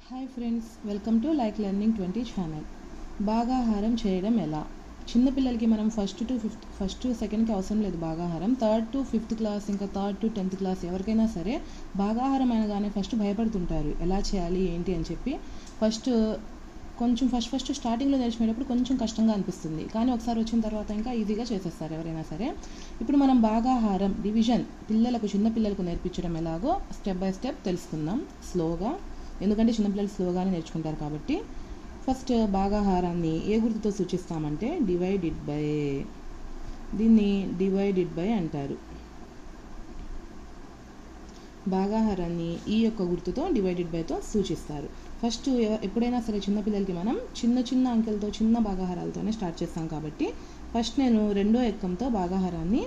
hi friends welcome to like learning twenty channel భాగాహారం చేయడం ఎలా చిన్నపిల్లలకి మనం first to fifth first to సెకండ్కి అవసరం లేదు భాగాహారం థర్డ్ టు ఫిఫ్త్ క్లాస్ ఇంకా థర్డ్ టు టెన్త్ క్లాస్ ఎవరికైనా సరే భాగాహారం అనగానే ఫస్ట్ భయపడుతుంటారు ఎలా చేయాలి ఏంటి అని చెప్పి ఫస్ట్ కొంచెం ఫస్ట్ ఫస్ట్ స్టార్టింగ్లో నేర్చుకునేటప్పుడు కొంచెం కష్టంగా అనిపిస్తుంది కానీ ఒకసారి వచ్చిన తర్వాత ఇంకా ఈజీగా చేసేస్తారు ఎవరైనా సరే ఇప్పుడు మనం భాగాహారం డివిజన్ పిల్లలకు చిన్న పిల్లలకు నేర్పించడం ఎలాగో స్టెప్ బై స్టెప్ తెలుసుకుందాం స్లోగా ఎందుకంటే చిన్నపిల్లలు స్లోగానే నేర్చుకుంటారు కాబట్టి ఫస్ట్ భాగాహారాన్ని ఏ గుర్తుతో సూచిస్తామంటే డివైడెడ్ బై దీన్ని డివైడెడ్ బై అంటారు భాగాహారాన్ని ఈ యొక్క గుర్తుతో డివైడెడ్ బైతో సూచిస్తారు ఫస్ట్ ఎవ- ఎప్పుడైనా సరే చిన్నపిల్లలకి మనం చిన్న చిన్న అంకెలతో చిన్న భాగాహారాలతోనే స్టార్ట్ చేస్తాం కాబట్టి ఫస్ట్ నేను రెండో ఎక్కంతో భాగాహారాన్ని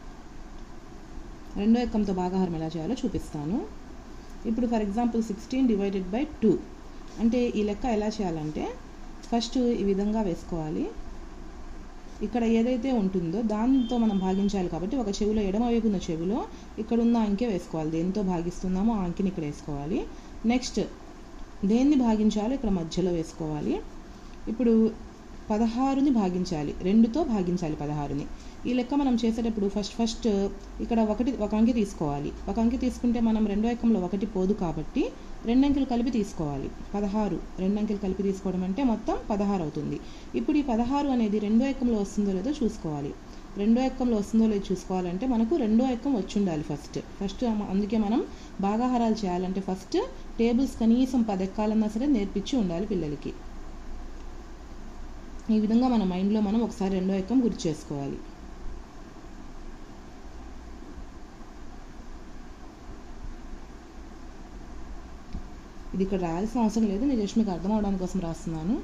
రెండో ఎక్కంతో భాగాహారం ఎలా చేయాలో చూపిస్తాను ఇప్పుడు for example sixteen divided by two అంటే ఈ లెక్క ఎలా చేయాలంటే ఫస్ట్ ఈ విధంగా వేసుకోవాలి ఇక్కడ ఏదైతే ఉంటుందో దాంతో మనం భాగించాలి కాబట్టి ఒక చెవిలో ఎడమ వైపు ఉన్న చెవిలో ఇక్కడ ఉన్న అంకె వేసుకోవాలి దేనితో భాగిస్తున్నామో ఆ అంకెని ఇక్కడ వేసుకోవాలి నెక్స్ట్ దేన్ని భాగించాలో ఇక్కడ మధ్యలో వేసుకోవాలి ఇప్పుడు పదహారుని భాగించాలి రెండుతో భాగించాలి పదహారుని ఈ లెక్క మనం చేసేటప్పుడు ఫస్ట్ ఫస్ట్ ఇక్కడ ఒకటి ఒక అంకె తీసుకోవాలి ఒక అంకె తీసుకుంటే మనం రెండో ఎక్కంలో ఒకటి పోదు కాబట్టి రెండు అంకెలు కలిపి తీసుకోవాలి పదహారు రెండు అంకెలు కలిపి తీసుకోవడం అంటే మొత్తం పదహారు అవుతుంది ఇప్పుడు ఈ పదహారు అనేది రెండో ఎక్కంలో వస్తుందో లేదో చూసుకోవాలి రెండో ఎక్కంలో వస్తుందో లేదో చూసుకోవాలంటే మనకు రెండో ఎక్కం వచ్చి ఉండాలి ఫస్ట్ ఫస్ట్ అందుకే మనం భాగాహారాలు చేయాలంటే ఫస్ట్ టేబుల్స్ కనీసం పది ఎక్కాలన్నా సరే నేర్పించి ఉండాలి పిల్లలకి ఈ విధంగా మన మైండ్లో మనం ఒకసారి రెండో ఎక్కం గుర్తు చేసుకోవాలి ఇది ఇక్కడ రాయాల్సిన అవసరం లేదు నేను జస్ట్ మీకు అర్థం అవడానికి కోసం రాస్తున్నాను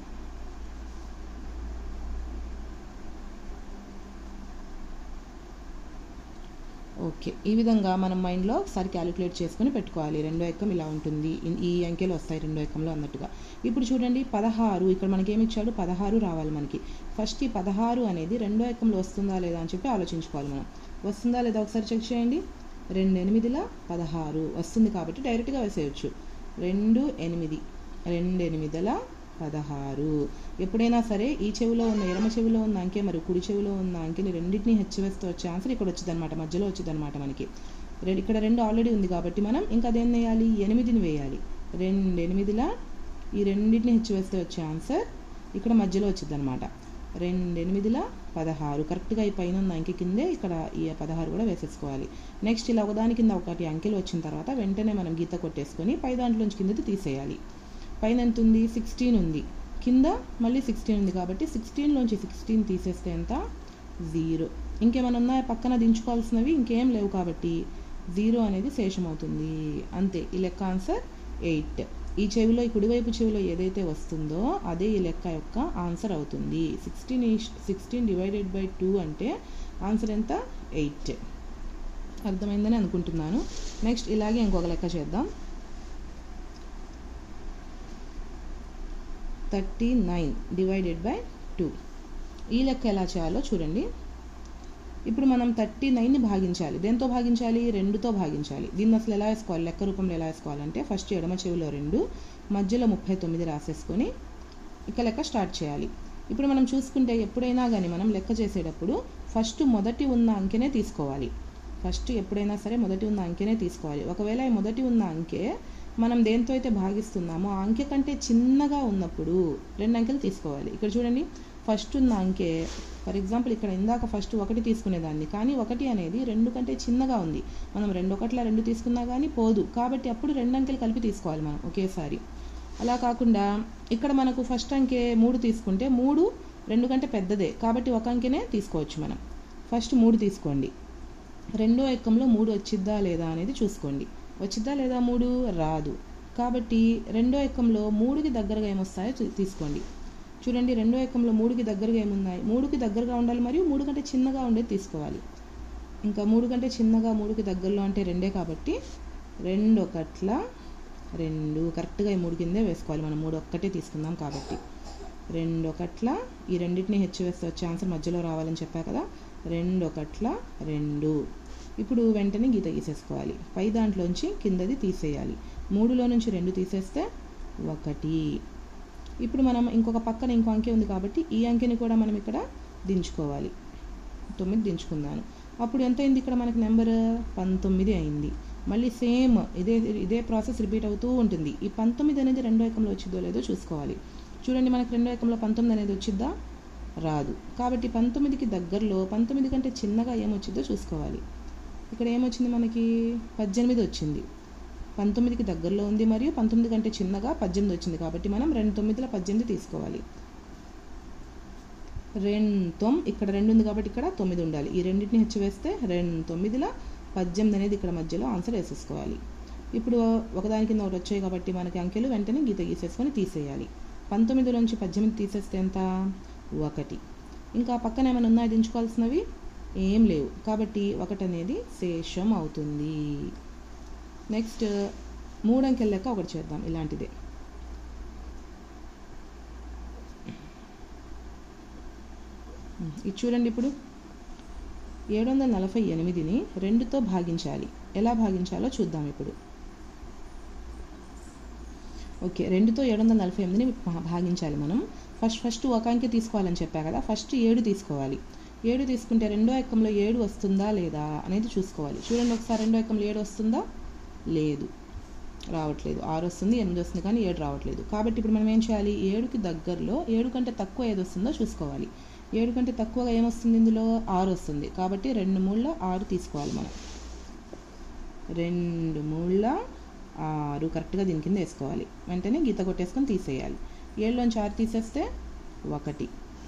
ఓకే ఈ విధంగా మనం మైండ్లో ఒకసారి క్యాలిక్యులేట్ చేసుకొని పెట్టుకోవాలి రెండో ఎక్కం ఇలా ఉంటుంది ఇన్- ఈ అంకెలు వస్తాయి రెండో ఎక్కంలో అన్నట్టుగా ఇప్పుడు చూడండి పదహారు ఇక్కడ మనకి ఏమి ఇచ్చాడు పదహారు రావాలి మనకి ఫస్ట్ ఈ పదహారు అనేది రెండో ఎక్కంలో వస్తుందా లేదా అని చెప్పి ఆలోచించుకోవాలి మనం వస్తుందా లేదా ఒకసారి చెక్ చేయండి రెండు ఎనిమిదిల పదహారు వస్తుంది కాబట్టి డైరెక్ట్గా వేసేయచ్చు రెండు ఎనిమిది రెండు ఎనిమిదిల పదహారు ఎప్పుడైనా సరే ఈ చెవిలో ఉన్న ఎడమ చెవిలో ఉన్న అంకె మరియు కుడి చెవిలో ఉన్న అంకెని రెండింటిని హెచ్చవేస్తే వచ్చే ఆన్సర్ ఇక్కడ వచ్చింది అనమాట మధ్యలో వచ్చింది అనమాట మనకి రె- ఇక్కడ రెండు ఆల్రెడీ ఉంది కాబట్టి మనం ఇంకా దేన్ని వేయాలి ఎనిమిదిని వేయాలి రెండు ఎనిమిదిల ఈ రెండింటిని హెచ్చవేస్తే వచ్చే ఆన్సర్ ఇక్కడ మధ్యలో వచ్చింది అనమాట రెండు ఎనిమిదిల పదహారు కరెక్ట్గా ఈ పైన ఉన్న అంకె కిందే ఇక్కడ ఈ పదహారు కూడా వేసేసుకోవాలి నెక్స్ట్ ఇలా ఒకదాని కింద ఒకటి అంకెలు వచ్చిన తర్వాత వెంటనే మనం గీత కొట్టేసుకొని పై దాంట్లోంచి కిందది తీసేయాలి పైన ఎంత ఉంది సిక్స్టీన్ ఉంది కింద మళ్ళీ సిక్స్టీన్ ఉంది కాబట్టి సిక్స్టీన్లోంచి సిక్స్టీన్ తీసేస్తే ఎంత జీరో ఇంకేమైనా ఉన్నాయా పక్కన దించుకోవాల్సినవి ఇంకేం లేవు కాబట్టి జీరో అనేది శేషం అవుతుంది అంతే ఈ లెక్క ఆన్సర్ ఎయిట్ ఈ చెవిలో ఈ కుడివైపు చెవిలో ఏదైతే వస్తుందో అదే ఈ లెక్క యొక్క ఆన్సర్ అవుతుంది sixteen sixteen divided by two అంటే ఆన్సర్ ఎంత ఎయిట్ అర్థమైందని అనుకుంటున్నాను నెక్స్ట్ ఇలాగే ఇంకొక లెక్క చేద్దాం thirty nine divided by two ఈ లెక్క ఎలా చేయాలో చూడండి ఇప్పుడు మనం థర్టీ నైన్ని భాగించాలి దేంతో భాగించాలి రెండుతో భాగించాలి దీన్ని అసలు ఎలా వేసుకోవాలి లెక్క రూపంలో ఎలా వేసుకోవాలంటే ఫస్ట్ ఎడమ చెవిలో రెండు మధ్యలో ముప్పై తొమ్మిది రాసేసుకొని ఇక లెక్క స్టార్ట్ చేయాలి ఇప్పుడు మనం చూసుకుంటే ఎప్పుడైనా కానీ మనం లెక్క చేసేటప్పుడు ఫస్ట్ మొదటి ఉన్న అంకెనే తీసుకోవాలి ఫస్ట్ ఎప్పుడైనా సరే మొదటి ఉన్న అంకెనే తీసుకోవాలి ఒకవేళ ఈ మొదటి ఉన్న అంకె మనం దేంతో అయితే భాగిస్తున్నామో ఆ అంకె కంటే చిన్నగా ఉన్నప్పుడు రెండు అంకెలు తీసుకోవాలి ఇక్కడ చూడండి ఫస్ట్ ఉన్న అంకె ఫర్ ఎగ్జాంపుల్ ఇక్కడ ఇందాక ఫస్ట్ ఒకటి తీసుకునేదాన్ని కానీ ఒకటి అనేది రెండు కంటే చిన్నగా ఉంది మనం రెండు ఒకట్ల రెండు తీసుకున్నా కానీ పోదు కాబట్టి అప్పుడు రెండు అంకెలు కలిపి తీసుకోవాలి మనం ఒకేసారి అలా కాకుండా ఇక్కడ మనకు ఫస్ట్ అంకె మూడు తీసుకుంటే మూడు రెండు కంటే పెద్దదే కాబట్టి ఒక అంకెనే తీసుకోవచ్చు మనం ఫస్ట్ మూడు తీసుకోండి రెండో ఎక్కంలో మూడు వచ్చిద్దా లేదా అనేది చూసుకోండి వచ్చిద్దా లేదా మూడు రాదు కాబట్టి రెండో ఎక్కంలో మూడుకి దగ్గరగా ఏమొస్తాయో చూ- తీసుకోండి చూడండి రెండో ఎక్కంలో మూడుకి దగ్గరగా ఏమున్నాయి మూడుకి దగ్గరగా ఉండాలి మరియు మూడు కంటే చిన్నగా ఉండేది తీసుకోవాలి ఇంకా మూడు కంటే చిన్నగా మూడుకి దగ్గరలో అంటే రెండే కాబట్టి రెండు ఒకట్ల రెండు కరెక్ట్గా ఈ మూడు కిందే వేసుకోవాలి మనం మూడు ఒక్కటే తీసుకుందాం కాబట్టి రెండు ఒకట్ల ఈ రెండింటిని హెచ్చు వేస్తే వచ్చే ఆన్సర్ మధ్యలో రావాలని చెప్పా కదా రెండు ఒకట్ల రెండు ఇప్పుడు వెంటనే గీత గీసేసుకోవాలి పై దాంట్లోంచి కిందది తీసేయాలి మూడులో నుంచి రెండు తీసేస్తే ఒకటి ఇప్పుడు మనం ఇంకొక పక్కన ఇంకో అంకె ఉంది కాబట్టి ఈ అంకెని కూడా మనం ఇక్కడ దించుకోవాలి తొమ్మిది దించుకున్నాను అప్పుడు ఎంత అయింది ఇక్కడ మనకి నెంబర్ పంతొమ్మిది అయింది మళ్ళీ సేమ్ ఇదే ఇదే ప్రాసెస్ రిపీట్ అవుతూ ఉంటుంది ఈ పంతొమ్మిది అనేది రెండో ఏకంలో వచ్చిందో లేదో చూసుకోవాలి చూడండి మనకి రెండో ఏకంలో పంతొమ్మిది అనేది వచ్చిద్దా రాదు కాబట్టి పంతొమ్మిదికి దగ్గరలో పంతొమ్మిది కంటే చిన్నగా ఏమొచ్చిందో చూసుకోవాలి ఇక్కడ ఏమొచ్చింది మనకి పద్దెనిమిది వచ్చింది పంతొమ్మిదికి దగ్గరలో ఉంది మరియు పంతొమ్మిది కంటే చిన్నగా పద్దెనిమిది వచ్చింది కాబట్టి మనం రెండు తొమ్మిదిల పద్దెనిమిది తీసుకోవాలి రెండు తొమ్ ఇక్కడ రెండు ఉంది కాబట్టి ఇక్కడ తొమ్మిది ఉండాలి ఈ రెండింటిని హెచ్చు వేస్తే రెండు తొమ్మిదిల పద్దెనిమిది అనేది ఇక్కడ మధ్యలో ఆన్సర్ వేసేసుకోవాలి ఇప్పుడు ఒకదాని కింద ఒకటి వచ్చాయి కాబట్టి మనకి అంకెలు వెంటనే గీత గీసేసుకొని తీసేయాలి పంతొమ్మిది నుంచి పద్దెనిమిది తీసేస్తే ఎంత ఒకటి ఇంకా పక్కన ఏమైనా ఉన్నాయో దించుకోవాల్సినవి ఏం లేవు కాబట్టి ఒకటి అనేది శేషం అవుతుంది నెక్స్ట్ మూడంకెల లెక్క ఒకటి చేద్దాం ఇలాంటిదే ఇది చూడండి ఇప్పుడు ఏడు వందల నలభై ఎనిమిదిని రెండుతో భాగించాలి ఎలా భాగించాలో చూద్దాం ఇప్పుడు ఓకే రెండుతో ఏడు వందల నలభై ఎనిమిదిని భా- భాగించాలి మనం ఫస్ట్ ఫస్ట్ ఒక అంకె తీసుకోవాలని చెప్పా కదా ఫస్ట్ ఏడు తీసుకోవాలి ఏడు తీసుకుంటే రెండో ఎక్కంలో ఏడు వస్తుందా లేదా అనేది చూసుకోవాలి చూడండి ఒకసారి రెండో ఎక్కంలో ఏడు వస్తుందా లేదు రావట్లేదు ఆరు వస్తుంది ఎనిమిది వస్తుంది కానీ ఏడు రావట్లేదు కాబట్టి ఇప్పుడు మనం ఏం చేయాలి ఏడుకి దగ్గరలో ఏడు కంటే తక్కువ ఏది వస్తుందో చూసుకోవాలి ఏడు కంటే తక్కువగా ఏమొస్తుంది ఇందులో ఆరు వస్తుంది కాబట్టి రెండు మూళ్ళ ఆరు తీసుకోవాలి మనం రెండు మూళ్ళ ఆరు కరెక్ట్గా దీని కింద వేసుకోవాలి వెంటనే గీత కొట్టేసుకొని తీసేయాలి ఏడులోంచి ఆరు తీసేస్తే ఒకటి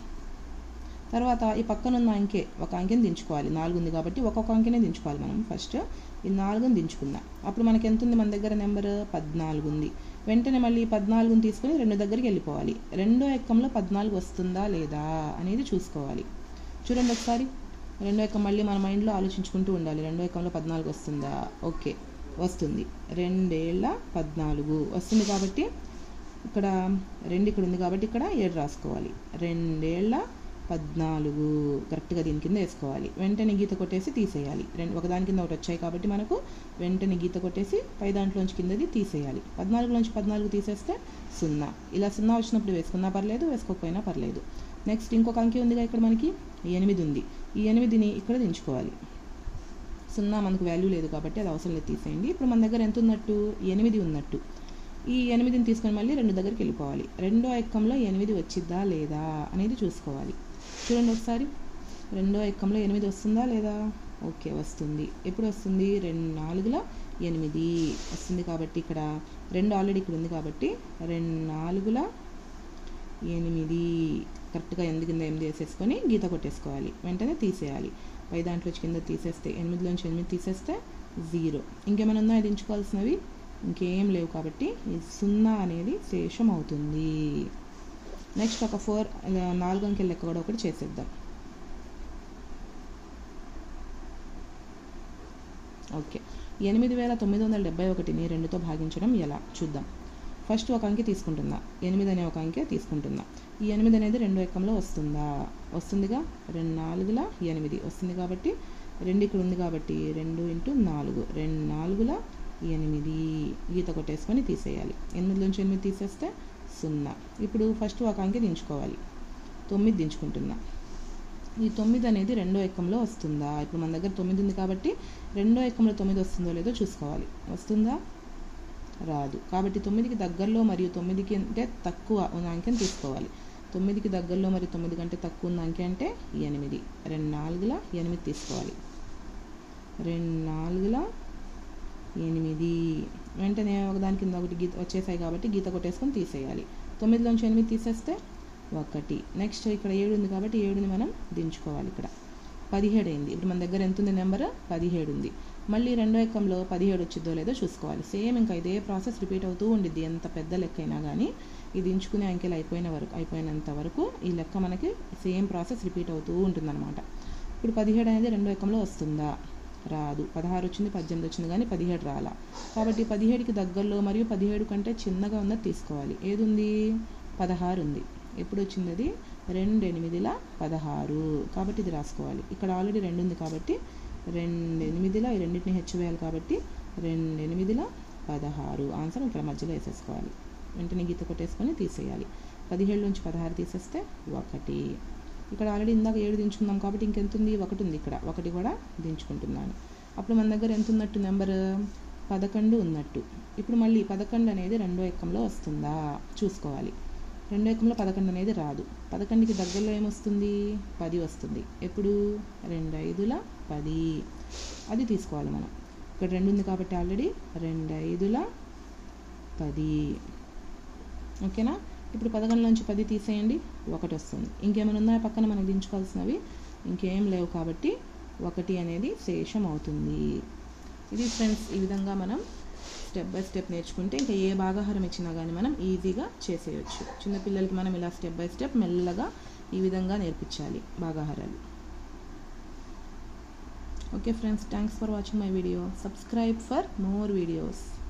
తర్వాత ఈ పక్కన ఉన్న అంకె ఒక అంకెని దించుకోవాలి నాలుగు ఉంది కాబట్టి ఒక్కొక్క అంకెనే దించుకోవాలి మనం ఫస్ట్ ఈ నాలుగుని దించుకుందాం అప్పుడు మనకి ఎంత ఉంది మన దగ్గర నెంబర్ పద్నాలుగు ఉంది వెంటనే మళ్ళీ ఈ పద్నాలుగుని తీసుకొని రెండు దగ్గరికి వెళ్ళిపోవాలి రెండో ఎక్కంలో పద్నాలుగు వస్తుందా లేదా అనేది చూసుకోవాలి చూడండి ఒకసారి రెండో ఎక్కం మళ్ళీ మన మైండ్లో ఆలోచించుకుంటూ ఉండాలి రెండో ఎక్కంలో పద్నాలుగు వస్తుందా ఓకే వస్తుంది రెండేళ్ల పద్నాలుగు వస్తుంది కాబట్టి ఇక్కడ రెండు ఇక్కడ ఉంది కాబట్టి ఇక్కడ ఏడు రాసుకోవాలి రెండేళ్ల పద్నాలుగు కరెక్ట్గా దీని కింద వేసుకోవాలి వెంటనే గీత కొట్టేసి తీసేయాలి రెండు ఒకదాని కింద ఒకటి వచ్చాయి కాబట్టి మనకు వెంటనే గీత కొట్టేసి పై దాంట్లోంచి కిందది తీసేయాలి పద్నాలుగులోంచి పద్నాలుగు తీసేస్తే సున్నా ఇలా సున్నా వచ్చినప్పుడు వేసుకున్నా పర్లేదు వేసుకోకపోయినా పర్లేదు నెక్స్ట్ ఇంకొక అంకె ఉందిగా ఇక్కడ మనకి ఎనిమిది ఉంది ఈ ఎనిమిదిని ఇక్కడ దించుకోవాలి సున్నా మనకు వాల్యూ లేదు కాబట్టి అది అవసరం లేదు తీసేయండి ఇప్పుడు మన దగ్గర ఎంత ఉన్నట్టు ఎనిమిది ఉన్నట్టు ఈ ఎనిమిదిని తీసుకొని మళ్ళీ రెండు దగ్గరికి వెళ్ళిపోవాలి రెండో ఎక్కంలో ఎనిమిది వచ్చిద్దా లేదా అనేది చూసుకోవాలి చూడండి ఒకసారి రెండో ఎక్కంలో ఎనిమిది వస్తుందా లేదా ఓకే వస్తుంది ఎప్పుడు వస్తుంది రెండు నాలుగుల ఎనిమిది వస్తుంది కాబట్టి ఇక్కడ రెండు ఆల్రెడీ ఇక్కడ ఉంది కాబట్టి రెండు నాలుగుల ఎనిమిది కరెక్ట్గా ఎనిమిది కింద ఎనిమిది వేసేసుకొని గీత కొట్టేసుకోవాలి వెంటనే తీసేయాలి పై దాంట్లో కింద తీసేస్తే ఎనిమిదిలోంచి ఎనిమిది తీసేస్తే జీరో ఇంకేమైనా ఉన్నాయో దించుకోవాల్సినవి ఇంకేం లేవు కాబట్టి ఈ సున్నా అనేది శేషం అవుతుంది నెక్స్ట్ ఒక ఫోర్ నాలుగు అంకెల లెక్క కూడా ఒకటి చేసేద్దాం ఓకే ఎనిమిది వేల తొమ్మిది వందల డెబ్బై ఒకటిని రెండుతో భాగించడం ఎలా చూద్దాం ఫస్ట్ ఒక అంకె తీసుకుంటున్నా ఎనిమిది అనే ఒక అంకె తీసుకుంటున్నా ఈ ఎనిమిది అనేది రెండు ఎక్కంలో వస్తుందా వస్తుందిగా రెండు నాలుగుల ఎనిమిది వస్తుంది కాబట్టి రెండు ఇక్కడ ఉంది కాబట్టి రెండు ఇంటూ నాలుగు రెండు నాలుగుల ఎనిమిది గీత కొట్టేసుకొని తీసేయాలి ఎనిమిదిలోంచి ఎనిమిది తీసేస్తే సున్నా ఇప్పుడు ఫస్ట్ ఒక అంకె దించుకోవాలి తొమ్మిది దించుకుంటున్నా ఈ తొమ్మిది అనేది రెండో ఎక్కంలో వస్తుందా ఇప్పుడు మన దగ్గర తొమ్మిది ఉంది కాబట్టి రెండో ఎక్కంలో తొమ్మిది వస్తుందో లేదో చూసుకోవాలి వస్తుందా రాదు కాబట్టి తొమ్మిదికి దగ్గరలో మరియు తొమ్మిదికి అంటే తక్కువ ఉన్న అంకెని తీసుకోవాలి తొమ్మిదికి దగ్గరలో మరియు తొమ్మిది కంటే తక్కువ ఉన్న అంకె అంటే ఎనిమిది రెండు నాలుగుల ఎనిమిది తీసుకోవాలి రెండు నాలుగుల ఎనిమిది వెంటనే ఒకదాని కింద ఒకటి గీత వచ్చేసాయి కాబట్టి గీత కొట్టేసుకొని తీసేయాలి తొమ్మిదిలోంచి ఎనిమిది తీసేస్తే ఒకటి నెక్స్ట్ ఇక్కడ ఏడు ఉంది కాబట్టి ఏడుని మనం దించుకోవాలి ఇక్కడ పదిహేడు అయింది ఇప్పుడు మన దగ్గర ఎంత ఉంది నెంబర్ పదిహేడు ఉంది మళ్ళీ రెండో ఎక్కంలో పదిహేడు వచ్చిద్దో లేదో చూసుకోవాలి సేమ్ ఇంకా ఇదే ప్రాసెస్ రిపీట్ అవుతూ ఉండిద్ది ఎంత పెద్ద లెక్క అయినా కానీ ఇది ఎంచుకునే అంకెలు అయిపోయిన వరకు అయిపోయినంత వరకు ఈ లెక్క మనకి సేమ్ ప్రాసెస్ రిపీట్ అవుతూ ఉంటుందన్నమాట ఇప్పుడు పదిహేడు అనేది రెండో ఎక్కంలో వస్తుందా రాదు పదహారు వచ్చింది పద్దెనిమిది వచ్చింది కానీ పదిహేడు రాలా కాబట్టి పదిహేడుకి దగ్గరలో మరియు పదిహేడు కంటే చిన్నగా ఉన్నది తీసుకోవాలి ఏది ఉంది పదహారు ఉంది ఎప్పుడు వచ్చింది అది రెండు ఎనిమిదిల పదహారు కాబట్టి ఇది రాసుకోవాలి ఇక్కడ ఆల్రెడీ రెండు ఉంది కాబట్టి రెండు ఎనిమిదిల ఈ రెండింటిని హెచ్చు వేయాలి కాబట్టి రెండు ఎనిమిదిల పదహారు ఆన్సర్ ఇక్కడ మధ్యలో వేసేసుకోవాలి వెంటనే గీత కొట్టేసుకొని తీసేయాలి పదిహేడు నుంచి పదహారు తీసేస్తే ఒకటి ఇక్కడ ఆల్రెడీ ఇందాక ఏడు దించుకున్నాం కాబట్టి ఇంకెంత ఉంది ఒకటి ఉంది ఇక్కడ ఒకటి కూడా దించుకుంటున్నాను అప్పుడు మన దగ్గర ఎంత ఉన్నట్టు నెంబర్ పదకొండు ఉన్నట్టు ఇప్పుడు మళ్ళీ పదకొండు అనేది రెండో ఎక్కంలో వస్తుందా చూసుకోవాలి రెండో ఎక్కంలో పదకొండు అనేది రాదు పదకొండుకి దగ్గరలో ఏమొస్తుంది పది వస్తుంది ఎప్పుడు రెండు ఐదుల పది అది తీసుకోవాలి మనం ఇక్కడ రెండు ఉంది కాబట్టి ఆల్రెడీ రెండు ఐదుల పది ఓకేనా ఇప్పుడు పదకొండు నుంచి పది తీసేయండి ఒకటి వస్తుంది ఇంకేమైనా ఉన్నాయా పక్కన మనకు దించుకోవాల్సినవి ఇంకేం లేవు కాబట్టి ఒకటి అనేది శేషం అవుతుంది ఇది ఫ్రెండ్స్ ఈ విధంగా మనం స్టెప్ బై స్టెప్ నేర్చుకుంటే ఇంకా ఏ భాగాహారం ఇచ్చినా కానీ మనం ఈజీగా చేసేయచ్చు చిన్నపిల్లలకి మనం ఇలా స్టెప్ బై స్టెప్ మెల్లగా ఈ విధంగా నేర్పించాలి భాగాహారాలు okay friends thanks for watching my video subscribe for more videos